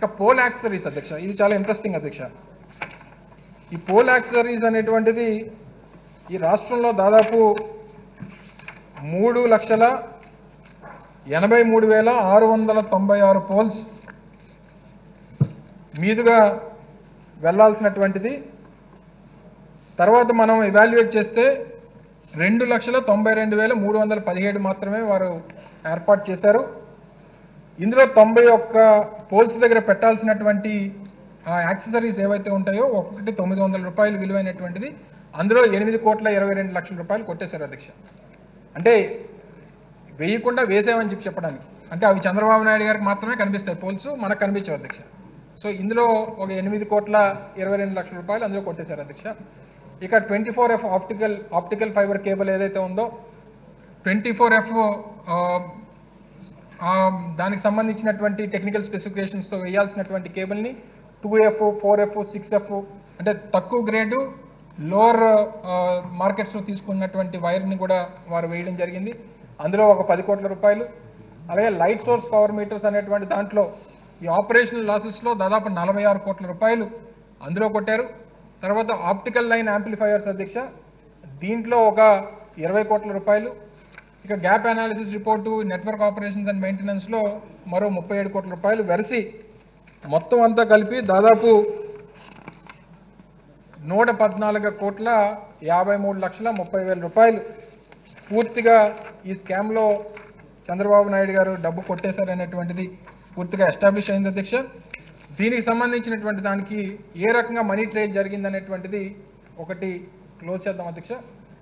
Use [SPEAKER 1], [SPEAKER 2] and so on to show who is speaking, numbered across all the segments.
[SPEAKER 1] ఇక pole accessories అధ్యక్ష ఇది చాలా ఇంట్రెస్టింగ్ అధ్యక్ష ఈ పోల్ యాక్సరీస్ అనేటువంటిది ఈ రాష్ట్రంలో దాదాపు మూడు లక్షల ఎనభై మూడు వేల ఆరు వందల తొంభై ఆరు పోల్స్ మీదుగా వెళ్ళాల్సినటువంటిది తర్వాత మనం ఎవాల్యుయేట్ చేస్తే రెండు లక్షల తొంభై రెండు వేల మూడు వందల పదిహేడు మాత్రమే వారు ఏర్పాటు చేశారు ఇందులో తొంభై ఒక్క పోల్స్ దగ్గర పెట్టాల్సినటువంటి ఆ యాక్సెసరీస్ ఏవైతే ఉంటాయో ఒక్కొక్కటి తొమ్మిది వందల రూపాయలు విలువైనటువంటిది అందులో ఎనిమిది కోట్ల ఇరవై రెండు లక్షల రూపాయలు కొట్టేశారు అధ్యక్ష అంటే వేయకుండా వేసామని చెప్పి చెప్పడానికి అంటే అవి చంద్రబాబు నాయుడు గారికి మాత్రమే కనిపిస్తాయి పోల్స్ మనకు కనిపించవు అధ్యక్ష సో ఇందులో ఒక ఎనిమిది కోట్ల ఇరవై రెండు లక్షల రూపాయలు అందులో కొట్టేశారు అధ్యక్ష ఇక twenty four F optical optical fibre cable ఏదైతే ఉందో ట్వంటీ ఫోర్ ఎఫ్ దానికి సంబంధించినటువంటి టెక్నికల్ స్పెసిఫికేషన్స్తో వేయాల్సినటువంటి కేబుల్ని two F four F six F అంటే తక్కువ గ్రేడు లోవర్ మార్కెట్స్లో తీసుకున్నటువంటి వైర్ని కూడా వారు వేయడం జరిగింది అందులో ఒక పది కోట్ల రూపాయలు అలాగే లైట్ సోర్స్ పవర్ మీటర్స్ అనేటువంటి దాంట్లో ఈ ఆపరేషనల్ లాసెస్లో దాదాపు నలభై ఆరు కోట్ల రూపాయలు అందులో కొట్టారు తర్వాత ఆప్టికల్ లైన్ యాంప్లిఫైయర్స్ అధ్యక్ష దీంట్లో ఒక ఇరవై కోట్ల రూపాయలు ఇక gap analysis report network operations and మెయింటెనెన్స్లో మరో ముప్పై ఏడు కోట్ల రూపాయలు వెరసి మొత్తం అంతా కలిపి దాదాపు నూట పద్నాలుగు కోట్ల యాభై మూడు లక్షల ముప్పై వేల రూపాయలు పూర్తిగా ఈ స్కామ్లో చంద్రబాబు నాయుడు గారు డబ్బు కొట్టేశారనేటువంటిది పూర్తిగా ఎస్టాబ్లిష్ అయింది అధ్యక్ష దీనికి సంబంధించినటువంటి దానికి ఏ రకంగా మనీ ట్రేడ్ జరిగిందనేటువంటిది ఒకటి క్లోజ్ చేద్దాం అధ్యక్ష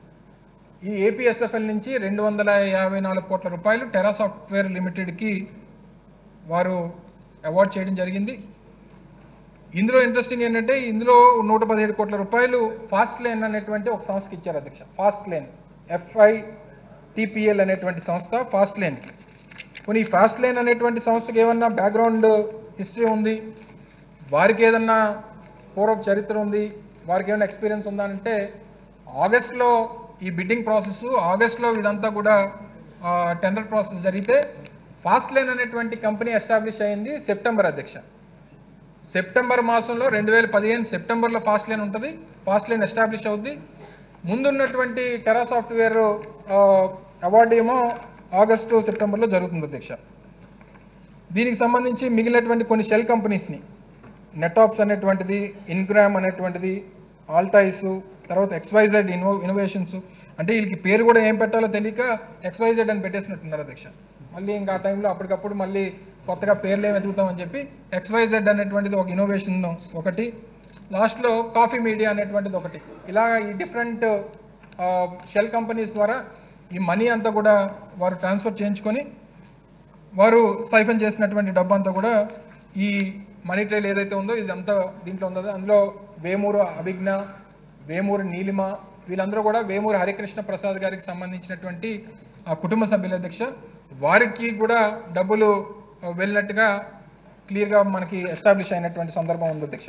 [SPEAKER 1] ఈ ఏపీఎస్ఎఫ్ఎల్ నుంచి రెండు వందల యాభై నాలుగు కోట్ల రూపాయలు టెరా సాఫ్ట్వేర్ లిమిటెడ్కి వారు అవార్డ్ చేయడం జరిగింది ఇందులో ఇంట్రెస్టింగ్ ఏంటంటే ఇందులో నూట పదిహేడు కోట్ల రూపాయలు ఫాస్ట్ లేన్ అనేటువంటి ఒక సంస్థకి ఇచ్చారు అధ్యక్ష ఫాస్ట్ లేన్ ఎఫ్ఐ టిపిఎల్ అనేటువంటి సంస్థ ఫాస్ట్ లేన్కి కొన్ని ఈ ఫాస్ట్ లేన్ అనేటువంటి సంస్థకి ఏమన్నా బ్యాక్గ్రౌండ్ హిస్టరీ ఉంది వారికి ఏదన్నా పూర్వ చరిత్ర ఉంది వారికి ఏమైనా ఎక్స్పీరియన్స్ ఉందా అంటే ఆగస్ట్లో ఈ బిడ్డింగ్ ప్రాసెస్ ఆగస్ట్లో ఇదంతా కూడా టెండర్ ప్రాసెస్ జరిగితే ఫాస్ట్ లైన్ అనేటువంటి కంపెనీ ఎస్టాబ్లిష్ అయింది సెప్టెంబర్ అధ్యక్ష సెప్టెంబర్ మాసంలో రెండు వేల పదిహేను సెప్టెంబర్లో ఫాస్ట్ లైన్ ఉంటుంది ఫాస్ట్ లైన్ ఎస్టాబ్లిష్ అవుద్ది ముందున్నటువంటి టెరా సాఫ్ట్వేర్ అవార్డు ఏమో ఆగస్టు సెప్టెంబర్లో జరుగుతుంది అధ్యక్ష దీనికి సంబంధించి మిగిలినటువంటి కొన్ని షెల్ కంపెనీస్ని నెటాప్స్ అనేటువంటిది ఇన్గ్రామ్ అనేటువంటిది ఆల్టైస్ తర్వాత ఎక్స్వైజెడ్ ఇన్నో ఇన్నోవేషన్స్ అంటే వీళ్ళకి పేరు కూడా ఏం పెట్టాలో తెలియక ఎక్స్వైజెడ్ అని పెట్టేసినట్టున్నారు అధ్యక్ష మళ్ళీ ఇంకా ఆ టైంలో అప్పటికప్పుడు మళ్ళీ కొత్తగా పేర్లు ఏమి వెతుకుతామని చెప్పి ఎక్స్వైజెడ్ అనేటువంటిది ఒక ఇన్నోవేషన్ ఒకటి లాస్ట్లో కాఫీ మీడియా అనేటువంటిది ఒకటి ఇలా ఈ డిఫరెంట్ షెల్ కంపెనీస్ ద్వారా ఈ మనీ అంతా కూడా వారు ట్రాన్స్ఫర్ చేయించుకొని వారు సైఫన్ చేసినటువంటి డబ్బు అంతా కూడా ఈ మనీ ట్రైల్ ఏదైతే ఉందో ఇదంతా దీంట్లో ఉందో అందులో వేమూరు అభిజ్ఞ వేమూరు నీలిమ వీళ్ళందరూ కూడా వేమూరు హరికృష్ణ ప్రసాద్ గారికి సంబంధించినటువంటి ఆ కుటుంబ సభ్యుల అధ్యక్ష వారికి కూడా డబ్బులు ఆ, వెళ్ళినట్టుగా క్లియర్గా మనకి ఎస్టాబ్లిష్ అయినటువంటి సందర్భం ఉంది అధ్యక్ష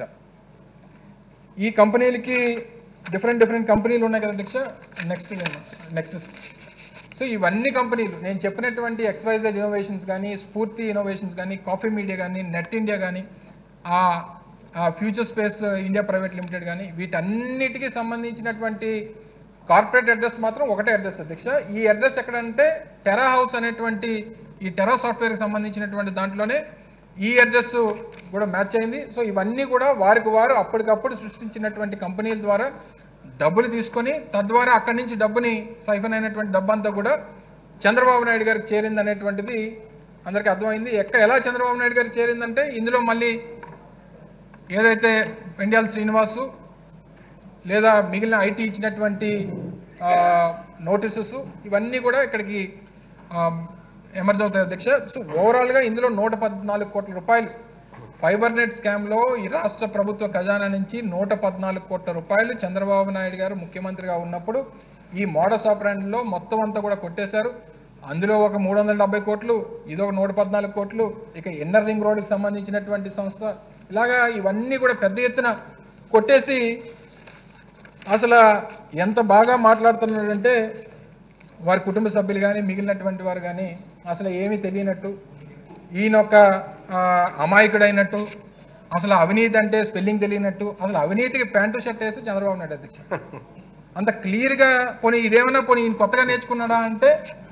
[SPEAKER 1] ఈ కంపెనీలకి డిఫరెంట్ డిఫరెంట్ కంపెనీలు ఉన్నాయి కదా అధ్యక్ష నెక్స్ట్ నెక్స్ట్ సో ఇవన్నీ కంపెనీలు నేను చెప్పినటువంటి ఎక్స్వైజెడ్ ఇన్నోవేషన్స్ కానీ స్ఫూర్తి ఇన్నోవేషన్స్ కానీ కాఫీ మీడియా కానీ నెట్ ఇండియా కానీ ఆ ఆ future space India private limited కానీ వీటన్నిటికీ సంబంధించినటువంటి కార్పొరేట్ అడ్రస్ మాత్రం ఒకటే అడ్రస్ అధ్యక్ష ఈ అడ్రస్ ఎక్కడంటే టెరా హౌస్ అనేటువంటి ఈ టెరా సాఫ్ట్వేర్కి సంబంధించినటువంటి దాంట్లోనే ఈ అడ్రస్ కూడా మ్యాచ్ అయింది సో ఇవన్నీ కూడా వారికి వారు అప్పటికప్పుడు సృష్టించినటువంటి కంపెనీల ద్వారా డబ్బులు తీసుకొని తద్వారా అక్కడి నుంచి డబ్బుని సైఫన్ అయినటువంటి డబ్బు అంతా కూడా చంద్రబాబు నాయుడు గారికి చేరింది అనేటువంటిది అందరికీ అర్థమైంది ఎక్కడ ఎలా చంద్రబాబు నాయుడు గారికి చేరిందంటే ఇందులో మళ్ళీ ఏదైతే పెండ్యాల శ్రీనివాసు లేదా మిగిలిన ఐటీ ఇచ్చినటువంటి నోటీసెస్ ఇవన్నీ కూడా ఇక్కడికి ఎమర్జ్ అవుతాయి అధ్యక్ష సో ఓవరాల్గా ఇందులో నూట పద్నాలుగు కోట్ల రూపాయలు ఫైబర్ నెట్ స్కామ్లో ఈ రాష్ట్ర ప్రభుత్వ ఖజానా నుంచి నూట పద్నాలుగు కోట్ల రూపాయలు చంద్రబాబు నాయుడు గారు ముఖ్యమంత్రిగా ఉన్నప్పుడు ఈ మోడస్ ఆపరాండ్లో మొత్తం అంతా కూడా కొట్టేశారు అందులో ఒక మూడు వందల డెబ్బై కోట్లు ఇది ఒక నూట పద్నాలుగు కోట్లు ఇక ఇన్నర్ రింగ్ రోడ్కి సంబంధించినటువంటి సంస్థ ఇలాగా ఇవన్నీ కూడా పెద్ద ఎత్తున కొట్టేసి అసలు ఎంత బాగా మాట్లాడుతున్నాడంటే వారి కుటుంబ సభ్యులు కానీ మిగిలినటువంటి వారు కానీ అసలు ఏమీ తెలియనట్టు ఈయన ఒక ఆ, అమాయకుడైనట్టు అసలు అవినీతి అంటే స్పెల్లింగ్ తెలియనట్టు అసలు అవినీతికి ప్యాంటు షర్ట్ వేస్తే చంద్రబాబు నాయుడు అధ్యక్ష అంత క్లియర్గా పోనీ ఇదేమన్నా పోనీ ఈయన కొత్తగా నేర్చుకున్నాడా అంటే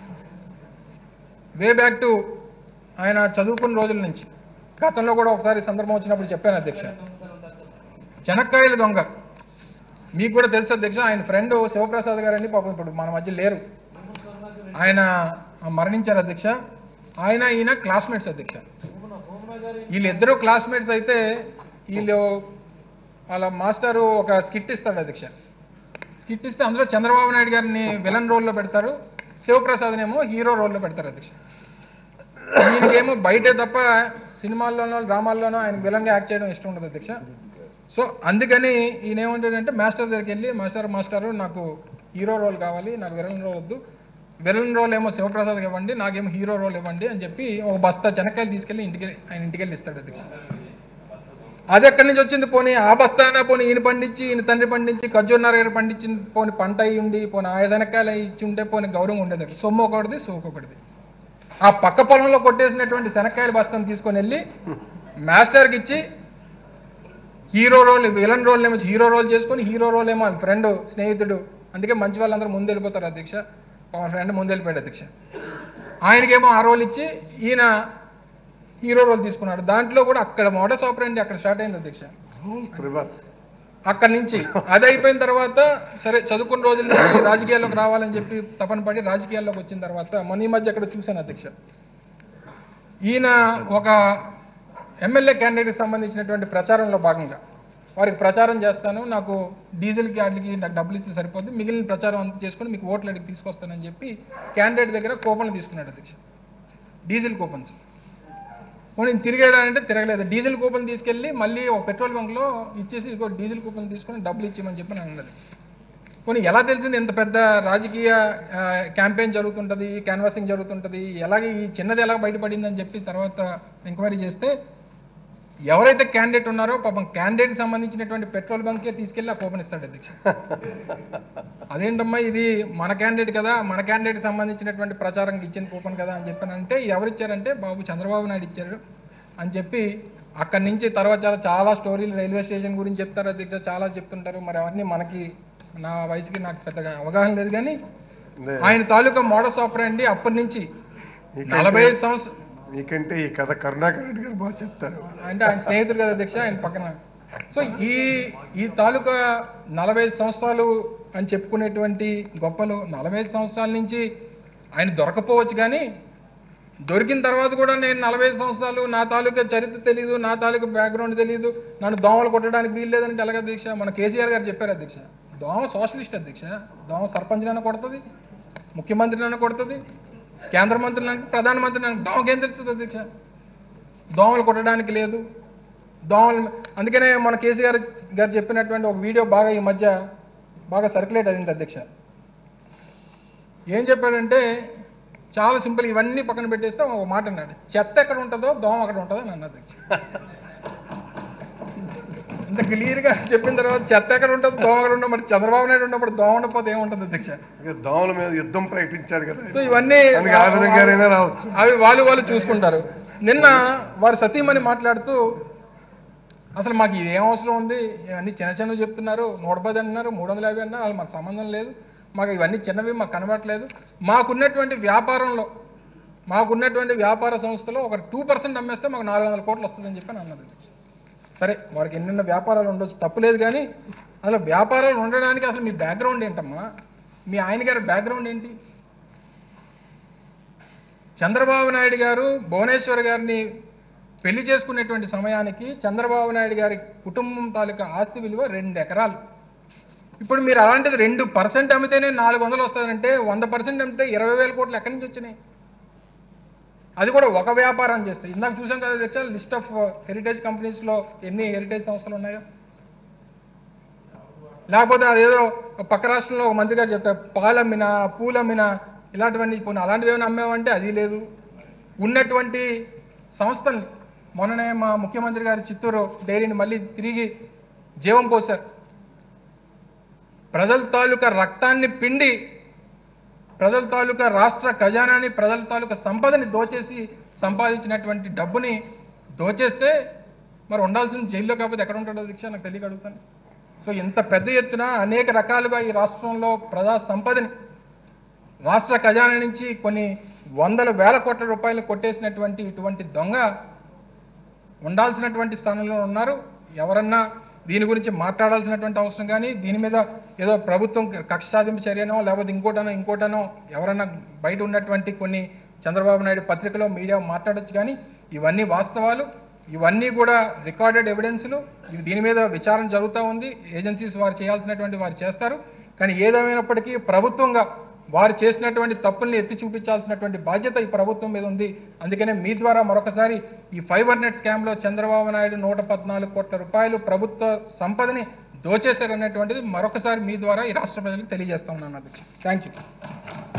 [SPEAKER 1] వే బ్యాక్ టు ఆయన చదువుకున్న రోజుల నుంచి గతంలో కూడా ఒకసారి సందర్భం వచ్చినప్పుడు చెప్పాను అధ్యక్ష చెనక్కాయల దొంగ మీకు కూడా తెలుసు అధ్యక్ష ఆయన ఫ్రెండ్ శివప్రసాద్ గారు అని పాపం ఇప్పుడు మన మధ్య లేరు ఆయన మరణించారు అధ్యక్ష ఆయన ఈయన క్లాస్మేట్స్ అధ్యక్ష వీళ్ళిద్దరూ క్లాస్మేట్స్ అయితే వీళ్ళు వాళ్ళ మాస్టరు ఒక స్కిట్ ఇస్తాడు అధ్యక్ష స్కిట్ ఇస్తే అందులో చంద్రబాబు నాయుడు గారిని విలన్ రోల్లో పెడతారు శివప్రసాద్నేమో హీరో రోల్లో పెడతారు అధ్యక్ష ఈయనకేమో బయటే తప్ప సినిమాల్లోనో డ్రామాల్లోనో ఆయన విలన్గా యాక్ట్ చేయడం ఇష్టం ఉండదు అధ్యక్ష సో అందుకని ఈయన ఏమంటాడంటే మాస్టర్ దగ్గరికి వెళ్ళి మాస్టర్ మాస్టర్ నాకు హీరో రోల్ కావాలి నాకు విలన్ రోల్ వద్దు విలన్ రోల్ ఏమో శివప్రసాద్కి ఇవ్వండి నాకేమో హీరో రోల్ ఇవ్వండి అని చెప్పి ఒక బస్తా చెనక్కాయలు తీసుకెళ్ళి ఇంటికి ఆయన ఇంటికి వెళ్ళి ఇస్తాడు అధ్యక్ష అది ఎక్కడి నుంచి వచ్చింది పోనీ ఆ బస్తానా పోనీ ఈయన పండించి ఈయన తండ్రి పండించి ఖర్జూర్ గారు పండించి పోనీ పంట అయి ఉండి పోనీ ఆ శనక్కాయలు ఇచ్చి ఉంటే పోనీ గౌరవం ఉండేది సొమ్ము ఒకటిది సోకు ఒకటిది ఆ పక్క పొలంలో కొట్టేసినటువంటి శనక్కాయల బస్తాను తీసుకొని వెళ్ళి మాస్టర్కి ఇచ్చి హీరో రోల్ విలన్ రోల్ ఏమో హీరో రోల్ చేసుకొని హీరో రోల్ ఏమో ఫ్రెండ్ స్నేహితుడు అందుకే మంచి వాళ్ళందరూ ముందు వెళ్ళిపోతారు అధ్యక్ష మా ఫ్రెండ్ ముందు వెళ్ళిపోయాడు అధ్యక్ష ఆయనకేమో ఆ రోల్ ఇచ్చి ఈయన హీరో రోల్ తీసుకున్నాడు దాంట్లో కూడా అక్కడ మోడస్ ఆపరేంటి అక్కడ స్టార్ట్ అయింది అధ్యక్ష
[SPEAKER 2] రూల్స్ రివర్స్
[SPEAKER 1] అక్కడి నుంచి అది అయిపోయిన తర్వాత సరే చదువుకున్న రోజుల నుంచి రాజకీయాల్లోకి రావాలని చెప్పి తపన పడి రాజకీయాల్లోకి వచ్చిన తర్వాత మొన్న ఈ మధ్య అక్కడ చూశాను అధ్యక్ష ఈయన ఒక ఎమ్మెల్యే క్యాండిడేట్కి సంబంధించినటువంటి ప్రచారంలో భాగంగా వారికి ప్రచారం చేస్తాను నాకు డీజిల్కి వాటికి నాకు డబ్బులు ఇస్తే సరిపోతుంది మిగిలిన ప్రచారం అంతా చేసుకొని మీకు ఓట్లు అడిగి తీసుకొస్తానని చెప్పి క్యాండిడేట్ దగ్గర కూపన్లు తీసుకున్నాడు అధ్యక్ష డీజిల్ కూపన్స్ పోనీ తిరిగాడంటే తిరగలేదు డీజిల్ కూపన్ తీసుకెళ్ళి మళ్ళీ ఒక పెట్రోల్ బంక్లో ఇచ్చేసి ఇదిగో డీజిల్ కూపన్ తీసుకొని డబ్బులు ఇచ్చేయమని చెప్పి నేను అన్నది పోనీ ఎలా తెలిసింది ఇంత పెద్ద రాజకీయ క్యాంపెయిన్ జరుగుతుంటుంది క్యాన్వాసింగ్ జరుగుతుంటుంది ఎలాగే ఈ చిన్నది ఎలా బయటపడింది అని చెప్పి తర్వాత ఎంక్వైరీ చేస్తే ఎవరైతే క్యాండిడేట్ ఉన్నారో పాపం క్యాండిడేట్ సంబంధించినటువంటి పెట్రోల్ బంకే తీసుకెళ్ళి ఆ కూపన్ ఇస్తాడు అధ్యక్ష అదేంటమ్మా ఇది మన క్యాండిడేట్ కదా మన క్యాండిడేట్ సంబంధించినటువంటి ప్రచారంకి ఇచ్చిన కూపన్ కదా అని చెప్పానంటే ఎవరు ఇచ్చారంటే బాబు చంద్రబాబు నాయుడు ఇచ్చారు అని చెప్పి అక్కడి నుంచి తర్వాత చాలా చాలా స్టోరీలు రైల్వే స్టేషన్ గురించి చెప్తారు అధ్యక్ష చాలా చెప్తుంటారు మరి అవన్నీ మనకి నా వయసుకి నాకు పెద్దగా అవగాహన లేదు కానీ
[SPEAKER 2] నే-
[SPEAKER 1] ఆయన తాలూకా మోడస్ ఆపరండి అప్పటి నుంచి నలభై ఐదు సంవత్సరం
[SPEAKER 2] నీకంటే ఈ కథ కరుణాకర్ రెడ్డి గారు బాగా చెప్తారు
[SPEAKER 1] అంటే ఆయన స్నేహితుడు కదా అధ్యక్ష ఆయన పక్కన సో ఈ ఈ తాలూకా నలభై ఐదు సంవత్సరాలు అని చెప్పుకునేటువంటి గొప్పలు నలభై ఐదు సంవత్సరాల నుంచి ఆయన దొరకపోవచ్చు కానీ దొరికిన తర్వాత కూడా నేను నలభై ఐదు సంవత్సరాలు నా తాలూకా చరిత్ర తెలియదు నా తాలూకా బ్యాక్గ్రౌండ్ తెలియదు నన్ను దోమలు కొట్టడానికి వీలు లేదంటే ఎలాగ అధ్యక్ష మన కేసీఆర్ గారు చెప్పారు అధ్యక్ష దోమ సోషలిస్ట్ అధ్యక్ష దోమ సర్పంచ్నైనా కొడుతుంది ముఖ్యమంత్రినైనా కొడుతుంది కేంద్ర మంత్రులను ప్రధానమంత్రి దోమకేం తెలుస్తుంది అధ్యక్ష దోమలు కొట్టడానికి లేదు దోమలు అందుకనే మన కేసీఆర్ గారు చెప్పినటువంటి ఒక వీడియో బాగా ఈ మధ్య బాగా సర్క్యులేట్ అయింది అధ్యక్ష ఏం చెప్పాడంటే చాలా సింపుల్ ఇవన్నీ పక్కన పెట్టేస్తే ఒక మాట అన్నాడు చెత్త ఎక్కడ ఉంటుందో దోమ అక్కడ ఉంటుందో అని అన్నది అధ్యక్ష ఇంత క్లియర్గా చెప్పిన తర్వాత చెత్త ఎక్కడ ఉంటుంది దోమ ఎక్కడ ఉండదు మరి చంద్రబాబు నాయుడు ఉన్నప్పుడు దోమ ఉండకపోతే ఏముంటుంది అధ్యక్ష
[SPEAKER 2] ఇక దోమల మీద యుద్ధం ప్రకటించాడు కదా
[SPEAKER 1] సో ఇవన్నీ
[SPEAKER 2] అందుకే ఆ విధంగానైనా రావచ్చు
[SPEAKER 1] అవి వాళ్ళు వాళ్ళు చూసుకుంటారు నిన్న వారు సతీమణి మాట్లాడుతూ అసలు మాకు ఇది ఏం అవసరం ఉంది ఇవన్నీ చిన్న చిన్నవి చెప్తున్నారు నూట పది అంటున్నారు మూడు వందల యాభై అన్నారు వాళ్ళు మాకు సంబంధం లేదు మాకు ఇవన్నీ చిన్నవి మాకు కనబడట్లేదు మాకున్నటువంటి వ్యాపారంలో మాకున్నటువంటి వ్యాపార సంస్థలో ఒక టూ పర్సెంట్ అమ్మేస్తే మాకు నాలుగు వందల కోట్లు వస్తుందని చెప్పి అని అన్నది సరే వారికి ఎన్నెన్న వ్యాపారాలు ఉండొచ్చు తప్పులేదు కానీ అసలు వ్యాపారాలు ఉండడానికి అసలు మీ బ్యాక్గ్రౌండ్ ఏంటమ్మా మీ ఆయన గారి బ్యాక్గ్రౌండ్ ఏంటి చంద్రబాబు నాయుడు గారు భువనేశ్వర్ గారిని పెళ్లి చేసుకునేటువంటి సమయానికి చంద్రబాబు నాయుడు గారి కుటుంబం తాలూకా ఆస్తి విలువ రెండు ఎకరాలు ఇప్పుడు మీరు అలాంటిది రెండు పర్సెంట్ అమ్మితేనే నాలుగు వందలు వస్తుందంటే వంద పర్సెంట్ అమ్మితే ఇరవై వేల కోట్లు ఎక్కడి నుంచి వచ్చినాయి అది కూడా ఒక వ్యాపారం చేస్తే ఇందాక చూసాం కదా అధ్యక్ష లిస్ట్ ఆఫ్ హెరిటేజ్ కంపెనీస్లో ఎన్ని హెరిటేజ్ సంస్థలు ఉన్నాయో లేకపోతే అదేదో పక్క రాష్ట్రంలో ఒక మంత్రి గారు చెప్తారు పాలమ్మిన పూలమ్మిన ఇలాంటివన్నీ ఇప్పుడు అలాంటివి ఏమైనా అమ్మేవంటే అది లేదు ఉన్నటువంటి సంస్థల్ని మొన్ననే మా ముఖ్యమంత్రి గారు చిత్తూరు డైరీని మళ్ళీ తిరిగి జీవం పోశారు ప్రజల తాలూకా రక్తాన్ని పిండి ప్రజల తాలూకా రాష్ట్ర ఖజానాని ప్రజల తాలూకా సంపదని దోచేసి సంపాదించినటువంటి డబ్బుని దోచేస్తే మరి ఉండాల్సిన జైల్లో కాకపోతే ఎక్కడ ఉంటాడో దీక్ష నాకు తెలియక అడుగుతాను సో ఇంత పెద్ద ఎత్తున అనేక రకాలుగా ఈ రాష్ట్రంలో ప్రజా సంపదని రాష్ట్ర ఖజానా నుంచి కొన్ని వందల వేల కోట్ల రూపాయలు కొట్టేసినటువంటి ఇటువంటి దొంగ ఉండాల్సినటువంటి స్థానంలో ఉన్నారు ఎవరన్నా దీని గురించి మాట్లాడాల్సినటువంటి అవసరం కానీ దీని మీద ఏదో ప్రభుత్వం కక్ష సాధింపు చర్యనో లేకపోతే ఇంకోటనో ఇంకోటనో ఎవరన్నా బయట ఉన్నటువంటి కొన్ని చంద్రబాబు నాయుడు పత్రికలో మీడియా మాట్లాడొచ్చు కానీ ఇవన్నీ వాస్తవాలు ఇవన్నీ కూడా రికార్డెడ్ ఎవిడెన్స్లు ఇవి దీని మీద విచారణ జరుగుతూ ఉంది ఏజెన్సీస్ వారు చేయాల్సినటువంటి వారు చేస్తారు కానీ ఏదేమైనప్పటికీ ప్రభుత్వంగా వారు చేసినటువంటి తప్పుల్ని ఎత్తి చూపించాల్సినటువంటి బాధ్యత ఈ ప్రభుత్వం మీద ఉంది అందుకనే మీ ద్వారా మరొకసారి ఈ ఫైబర్ నెట్ స్కామ్లో చంద్రబాబు నాయుడు నూట పద్నాలుగు కోట్ల రూపాయలు ప్రభుత్వ సంపదని దోచేశారనేటువంటిది మరొకసారి మీ ద్వారా ఈ రాష్ట్ర ప్రజలకు తెలియజేస్తా ఉన్నాను అధ్యక్ష థ్యాంక్ యూ